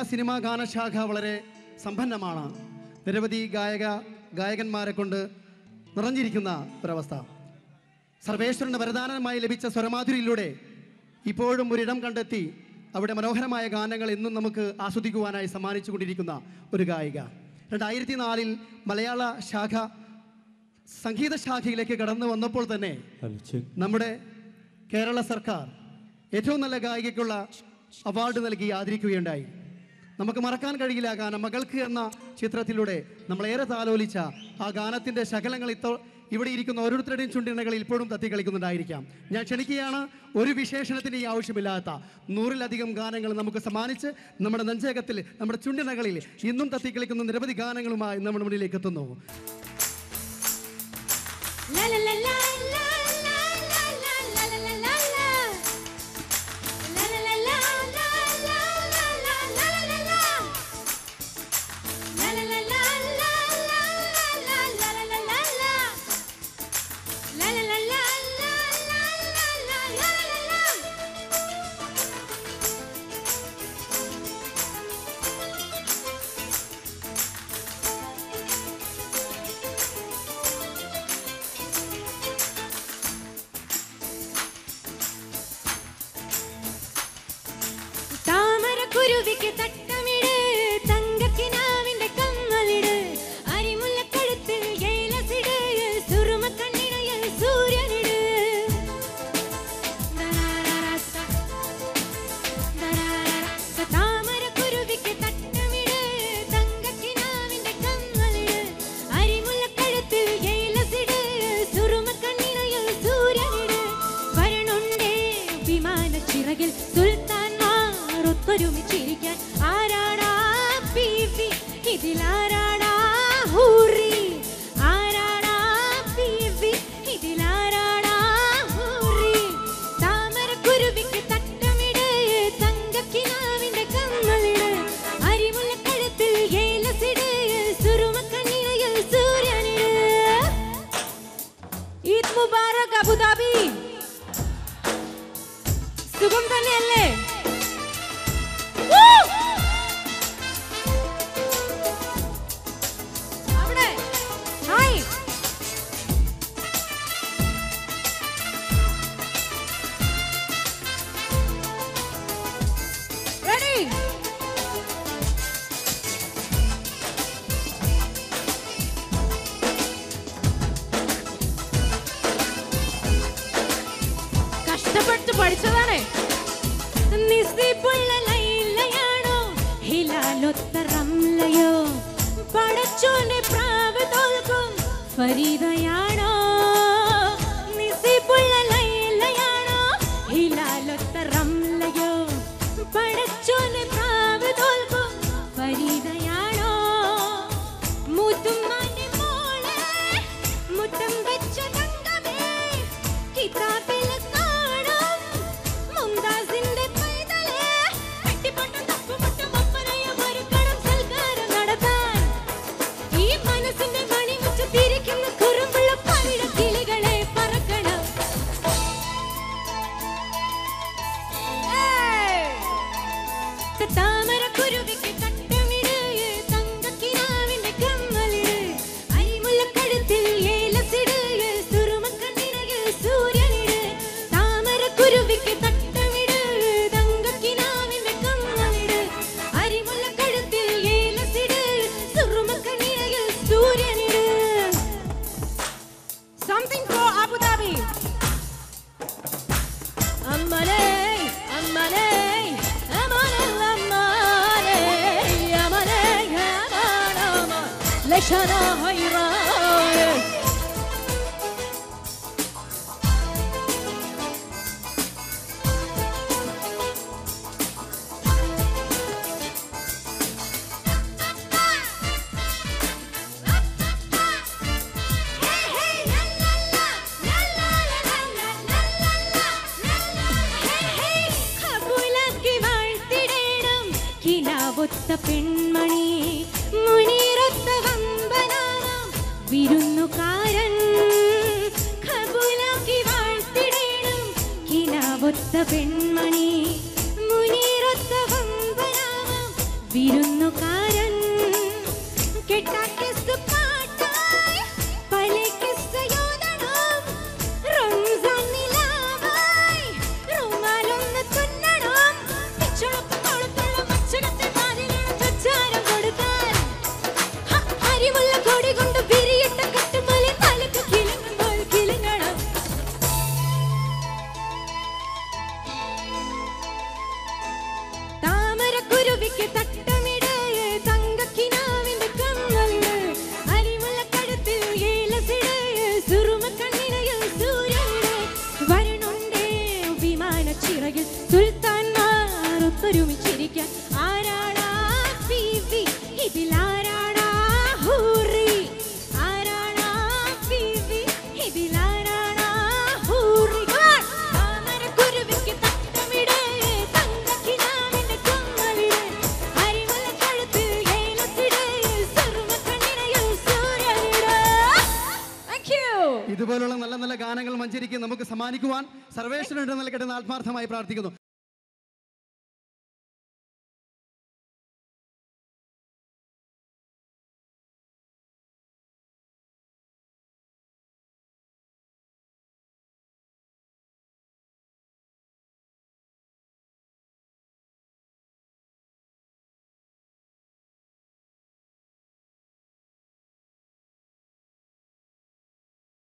Cinema ഗാനശാഖ വളരെ സമ്പന്നമാണ് നിരവധി ഗായക ഗായകന്മാരെ കൊണ്ട് നിറഞ്ഞിരിക്കുന്ന ഒരവസ്ഥ സർവേശ്വരൻ്റെ വരദാനമായി ലഭിച്ച സ്വരമാധുരിയിലൂടെ ഇപ്പോഴും ഒരിടം കണ്ടെത്തി അവിടെ മനോഹരമായ ഗാനങ്ങൾ എന്നും നമുക്ക് ആസ്വദിക്കുവാനായി സമ്മാനിച്ചു കൊണ്ടിരിക്കുന്ന ഒരു ഗായിക രണ്ടായിരത്തി നാലിൽ മലയാള ശാഖ സംഗീത ശാഖയിലേക്ക് കടന്നു വന്നപ്പോൾ തന്നെ നമ്മുടെ കേരള സർക്കാർ ഏറ്റവും നല്ല ഗായികയ്ക്കുള്ള അവാർഡ് നൽകി ആദരിക്കുകയുണ്ടായി നമുക്ക് മറക്കാൻ കഴിയില്ല ആ ഗാനം മകൾക്ക് എന്ന ചിത്രത്തിലൂടെ നമ്മളേറെ താലോലിച്ച ആ ഗാനത്തിൻ്റെ ശകലങ്ങൾ ഇത്തോ ഇവിടെ ഇരിക്കുന്ന ഓരോരുത്തരുടെയും ചുണ്ടിണകളിൽ ഇപ്പോഴും തത്തി കളിക്കുന്നുണ്ടായിരിക്കാം ഞാൻ ക്ഷണിക്കുകയാണ് ഒരു വിശേഷണത്തിന് ഈ ആവശ്യമില്ലാത്ത നൂറിലധികം ഗാനങ്ങൾ നമുക്ക് സമ്മാനിച്ച് നമ്മുടെ നെഞ്ചകത്തിൽ നമ്മുടെ ചുണ്ടിണകളിൽ ഇന്നും തത്തി കളിക്കുന്ന നിരവധി ഗാനങ്ങളുമായി നമ്മുടെ മുന്നിലേക്ക് എത്തുന്നു La la la la la la la la la la la la la. La la la la la la la la la la la la. La la la la la la la la la la la la la. La la la la la la la la la la la. താമരക്കുരുവിക്ക് തട്ടമിട് തങ്കക്കിനാവിന്റെ കമ്മലിട് അരിമുല്ലക്കഴുത്തിൽ ഏലസിട് സുറുമക്കണ്ണിണയിൽ സൂര്യനിട് ദരാരരസ, ദരാരരസ. താമരക്കുരുവിക്ക് തട്ടമിട് തങ്കക്കിനാവിന്റെ കമ്മലിട് അരിമുല്ലക്കഴുത്തിൽ ഏലസിട് സുറുമക്കണ്ണിണയിൽ സൂര്യനിട് വരണുണ്ടേ വിമാനച്ചിറകിൽ സുൽത്താൻമാർ ഒത്തൊരുമിച്ചിരിക്കാൻ ആരാടാ പീവി ഇതിലാരാടാ ഹൂറി ആരാടാ പീവി ഇതിലാരാടാ ഹൂറി താമരക്കുരുവിക്ക് തട്ടമിട് തങ്കക്കിനാവിന്റെ കമ്മലിട് അരിമുല്ലക്കഴുത്തിൽ ഏലസിട് സുറുമക്കണ്ണിണയിൽ സൂര്യനിട് ഈദ് മുബാറക് അബുദാബി സുഖം തന്നെയല്ലേ Woo! അവിടെ ഹായ് റെഡി കഷ്ടപ്പെട്ട് പഠിച്ചതാണ് നിസ്തിപ്പുള്ള ലൈലയാണോ ഹിലാലൊത്ത റംലയോ പടച്ചോന്റെ പ്രാവ് തോൽക്കും ഫരീദയാണോ നിസ്തിപ്പുള്ള ലൈലയാണോ ഹിലാലൊത്ത റംലയോ പടച്ചോന്റെ പ്രാവ് തോൽക്കും ഫരീദയാണോ മുത്തുമ്മാന്റെ മോളെ മുത്തം വെച്ച തങ്കമേ കിതാബിൽ കാണും മുംതാസിന്റെ പൈതലേ പെട്ടിപ്പൊട്ടും തപ്പുമുട്ടും ഒപ്പനയും ഒരുക്കണം സൽക്കാരം നടത്താൻ ഈ മനസ്സിന്റെ മണിമുറ്റത്തിരിക്കുന്ന കുറുമ്പുള്ള പവിഴ കിളികളെ പറക്കണം താമരക്കുരുവിക്ക് തട്ടമിട് തങ്കക്കിനാവിന്റെ കമ്മലിട് അരിമുല്ലക്കഴുത്തിൽ ഏലസിട് സുറുമക്കണ്ണിനകിൽ സൂര്യനിട് താമരക്കുരുവിക്ക് തട്ടമിട് തങ്കക്കിനാവിന്റെ കമ്മലിട് അരിമുല്ലക്കഴുത്തിൽ ഏലസിട് സുറുമക്കണ്ണിനകിൽ സൂര്യനിട് Something for Abu Dhabi. അമ്മലേ അമ്മലേ അമലേ അമ്മലേ അമലേ അമലേ ലക്ഷണ ഹൈറായേ കബൂലാക്കി വാഴ്ത്തിടേണം കിനാവൊത്ത പെൺമണി മുനീറൊത്ത വമ്പനാം വിരുന്നുകാരൻ കബൂലാക്കി വാഴ്ത്തിടേണം കിനാവൊത്ത പെൺമണി മുനീറൊത്ത വമ്പനാം വിരുന്നുകാരൻ കെട്ടാക്കിസ് പാട്ടായി പല കിസ്സയോടണം റംസാൻ നിലാവായി റുമാലൊന്ന് തുന്നണം പിച്ചുളപ്പ് കൊളുത്തുള്ള ഭക്ഷണത്തിൽ പാലിലാണ് ചച്ചാരം കൊടുക്കാൻ ഹ, അരിമുള്ള കൊടി കൊണ്ട് വിരിയിട്ട കെട്ടുമലി തലക്ക് കിലുങ്ങുമ്പോൾ കിലുങ്ങണം താമരക്കുരുവിക്ക് തട്ടമിട് തങ്കക്കിനാവിന്റെ കമ്മല് അരിമുള്ള കഴുത്തിൽ ഏലസിട് സുറുമ കണ്ണിനയിൽ സൂര്യനിട് വരണുണ്ടേ വിമാന ചിറകിൽ സുൽത്താൻമാർ ഒത്തൊരുമിച്ചിരിക്കാൻ ആരാടാ ബീവി ഇതിലാരാടാ ഹൂറി ആരാടാ ബീവി ഇതിലാരാടാ ഹൂറി താമരക്കുരുവിക്ക് തട്ടമിട് തങ്കക്കിനാവിന്റെ കമ്മലിട് അരിമുള്ള കഴുത്തിൽ ഏലസിട് സുറുമ കണ്ണിനയിൽ സൂര്യനിട് Thank you. ഇതുപോലുള്ള നല്ല നല്ല ഗാനങ്ങൾ മഞ്ചരിക്ക് നമുക്ക് സമ്മാനിക്കുവാൻ സർവേശ്വരനുടെ നൽകട്ടെ എന്ന് ആത്മാർത്ഥമായി പ്രാർത്ഥിക്കുന്നു